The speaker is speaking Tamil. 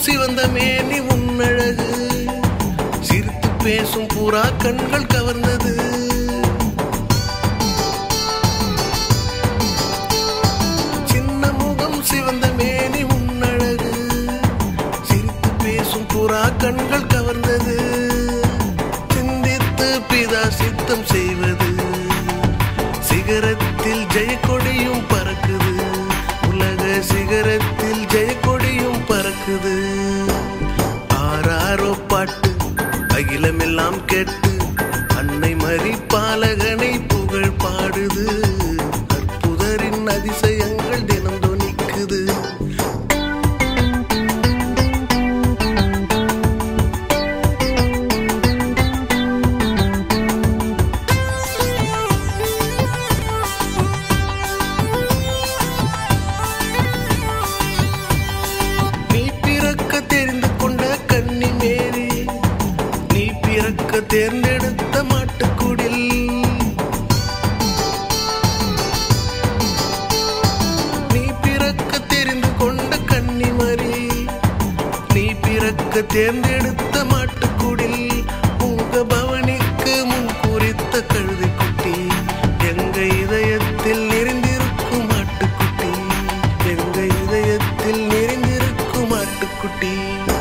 சிவந்த மேனி உன்னழகு சிரித்து பேசும் புறா கண்கள் கவர்ந்தது சின்ன முகம் சிவந்த மேனி உன்னழகு சிரித்து பேசும் புறா கண்கள் கவர்ந்தது சிந்தித்து பிதா சித்தம் செய்வது சிகரத்தில் ஜெயக்கொடியும் பறக்குது உலக சிகரத்தில் ஜெயக்கொடியும் பறக்குது ஆறாரோ பாட்டு அகிலமெல்லாம் கேட்டு அன்னை மரி பாலகனை புகழ் பாடுது அற்புதரின் அதிசயங்கள் தினம் தொனிக்குது நீ பிறக்க தெரிந்து கொண்ட கன்னி மேரி நீ பிறக்க தேர்ந்தெடுத்த மாட்டுக்குடில் நீ பிறக்க தெரிந்து கொண்ட கன்னிமரி நீ பிறக்க தேர்ந்தெடுத்த மாட்டுக்குடில் உங்க பவனிக்கு முன் குறித்த கழுதை குட்டி எங்க இதயத்தில் நிறைந்திருக்கும் மாட்டுக்குட்டி எங்க இதயத்தில் நிறைந்திருக்கும் மாட்டுக்குட்டி